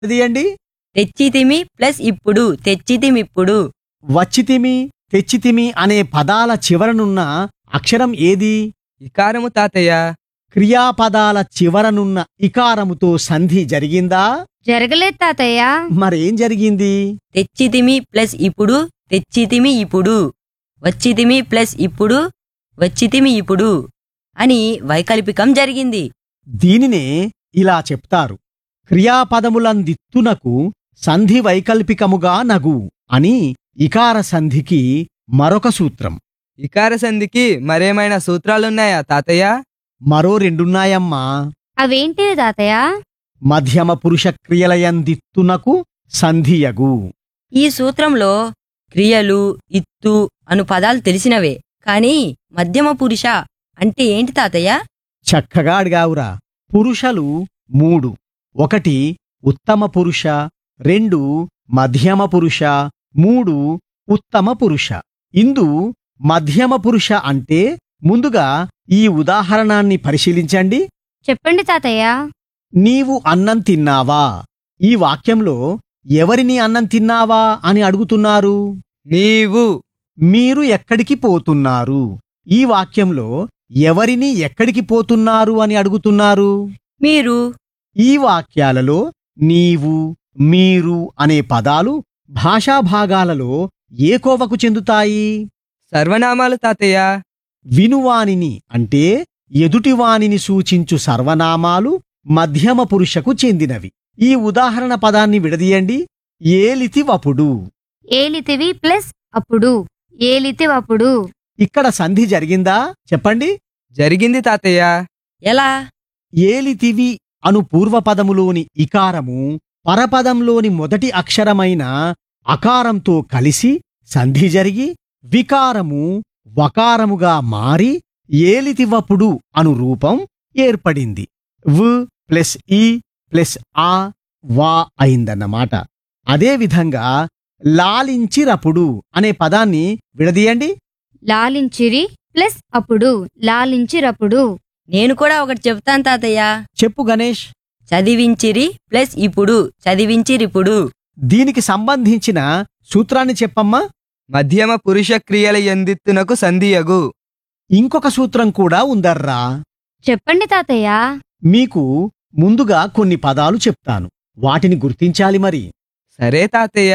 తీయండి తెచ్చితిమి ప్లస్ ఇప్పుడు తెచ్చితిమిప్పుడు వచ్చితిమి తెచ్చితిమి అనే పదాల చివరనున్న అక్షరం ఏది ఇకారము తాతయ్య క్రియాపదాల చివరనున్న ఇకారముతో సంధి జరిగిందా జరగలేదు తాతయ్య మరేం జరిగింది తెచ్చితిమి ప్లస్ ఇప్పుడు తెచ్చితిమి ఇప్పుడు వచ్చితిమి ప్లస్ ఇప్పుడు వచ్చితిమి ఇప్పుడు అని వైకల్పికం జరిగింది దీనినే ఇలా చెప్తారు క్రియాపదములందిత్తునకు సంధి వైకల్పికముగా నగు అని ఇకార సంధికి మరొక సూత్రం ఇకార సంధికి మరేమైనా సూత్రాలున్నాయా తాతయ్య మరో రెండున్నాయమ్మా అవేంటివి తాతయ్య మధ్యమ పురుష క్రియలయందిత్తునకు సంధియగు ఈ సూత్రంలో క్రియలు ఇత్తు అను పదాలు తెలిసినవే కాని మధ్యమ పురుష అంటే ఏంటి తాతయ్య చక్కగా అడిగావురా పురుషలు మూడు ఒకటి ఉత్తమ పురుష రెండు మధ్యమ పురుష మూడు ఉత్తమ పురుష ఇందు మధ్యమ పురుష అంటే ముందుగా ఈ ఉదాహరణాన్ని పరిశీలించండి చెప్పండి తాతయ్య నీవు అన్నం తిన్నావా ఈ వాక్యంలో ఎవరిని అన్నం తిన్నావా అని అడుగుతున్నారు నీవు మీరు ఎక్కడికి పోతున్నారు ఈ వాక్యంలో ఎవరిని ఎక్కడికి పోతున్నారు అని అడుగుతున్నారు మీరు ఈ వాక్యాలలో నీవు మీరు అనే పదాలు భాషా భాగాలలో ఏ కోవకు చెందుతాయి సర్వనామాలు తాతయ్య వినువానిని అంటే ఎదుటివానిని సూచించు సర్వనామాలు మధ్యమ పురుషకు చెందినవి ఈ ఉదాహరణ పదాన్ని విడదీయండి ఏలితివపుడు ఏలితివి ప్లస్ అప్పుడు ఏలితివప్పుడు ఇక్కడ సంధి జరిగిందా చెప్పండి జరిగింది తాతయ్య ఎలా ఏలితివి అను పూర్వపదములోని ఇకారము పరపదంలోని మొదటి అక్షరమైన అకారంతో కలిసి సంధి జరిగి వికారము వకారముగా మారి ఏలితివపుడు అను రూపం ఏర్పడింది వ్ ప్లస్ ఈ ప్లస్ ఆ వా అయిందన్నమాట అదేవిధంగా లాలించిరపుడు అనే పదాన్ని విడదీయండి లాలించిరి ప్లస్ అప్పుడు లాలించిరప్పుడు నేను కూడా ఒకటి చెప్తాను తాతయ్య చెప్పు గణేష్ చదివించిరి ప్లస్ ఇప్పుడు చదివించిరిప్పుడు దీనికి సంబంధించిన సూత్రాన్ని చెప్పమ్మా మధ్యమ పురుష క్రియల ఎందిత్తునకు సంధియగు ఇంకొక సూత్రం కూడా ఉందర్రా చెప్పండి తాతయ్య మీకు ముందుగా కొన్ని పదాలు చెప్తాను వాటిని గుర్తించాలి మరి సరే తాతయ్య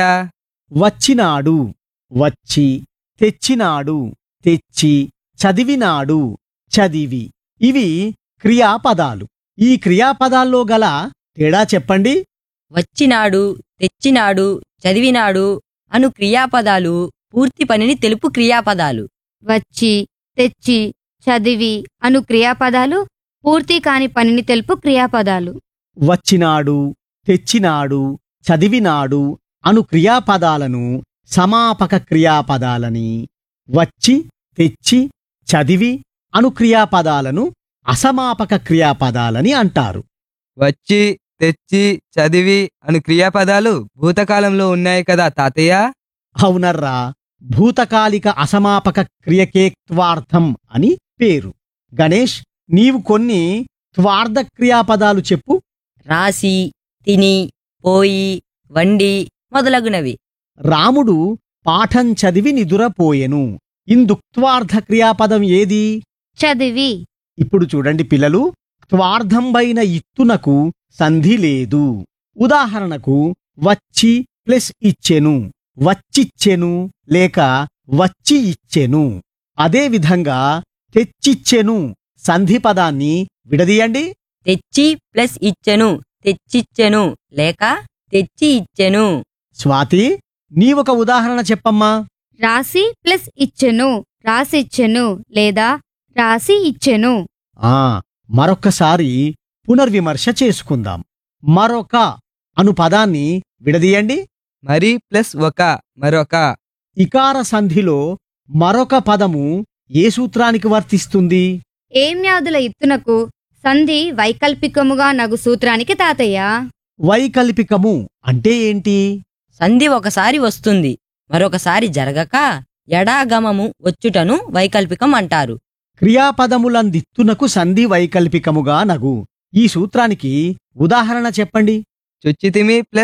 వచ్చినాడు వచ్చి తెచ్చినాడు తెచ్చి చదివినాడు చదివి ఇవి క్రియాపదాలు ఈ క్రియాపదాల్లో గల తేడా చెప్పండి వచ్చినాడు తెచ్చినాడు చదివినాడు అను క్రియాపదాలు పూర్తి పనిని తెలుపు క్రియాపదాలు వచ్చి తెచ్చి చదివి అను క్రియాపదాలు పూర్తి కాని పనిని తెలుపు క్రియాపదాలు వచ్చినాడు తెచ్చినాడు చదివినాడు అను క్రియాపదాలను సమాపక క్రియాపదాలని వచ్చి తెచ్చి చదివి అను క్రియాపదాలను అసమాపక క్రియాపదాలని అంటారు వచ్చి తెచ్చి చదివి అను క్రియాపదాలు భూతకాలంలో ఉన్నాయి కదా తాతయ్య అవునర్రా భూతకాలిక అసమాపక క్రియకేత్వార్థం అని పేరు గణేష్ నీవు కొన్ని త్వార్థ క్రియాపదాలు చెప్పు రాసి తిని పోయి వండి మొదలగునవి రాముడు పాఠం చదివి నిదురపోయెను ఇందుక్త్వార్థ క్రియాపదం ఏది చదివి ఇప్పుడు చూడండి పిల్లలు త్వార్థంబైన ఇత్తునకు సంధి లేదు ఉదాహరణకు వచ్చి ప్లస్ ఇచ్చెను వచ్చిచ్చెను లేక వచ్చి ఇచ్చెను అదేవిధంగా తెచ్చిచ్చెను సంధి పదాన్ని విడదీయండి తెచ్చి ప్లస్ ఇచ్చెను తెచ్చిచ్చెను లేక తెచ్చి ఇచ్చెను స్వాతి నీవొక ఉదాహరణ చెప్పమ్మా రాసి ప్లస్ ఇచ్చెను రాసిచ్చెను లేదా రాసి ఇచ్చెను ఆ మరొక్కసారి పునర్విమర్శ చేసుకుందాం మరొక అను పదాన్ని విడదీయండి మరి ప్లస్ ఒక మరొక ఇకార సంధిలో మరొక పదము ఏ సూత్రానికి వర్తిస్తుంది ఏం వ్యాధుల ఇత్తునకు సంధి వైకల్పికముగా నగు సూత్రానికి తాతయ్య వైకల్పికము అంటే ఏంటి సంధి ఒకసారి వస్తుంది మరొకసారి జరగక ఎడాగమము వచ్చుటను వైకల్పికం అంటారు క్రియాపదములందిత్తునకు సంధి వైకల్పికముగా నగు ఈ సూత్రానికి ఉదాహరణ చెప్పండి చుచ్చితిమి ప్లస్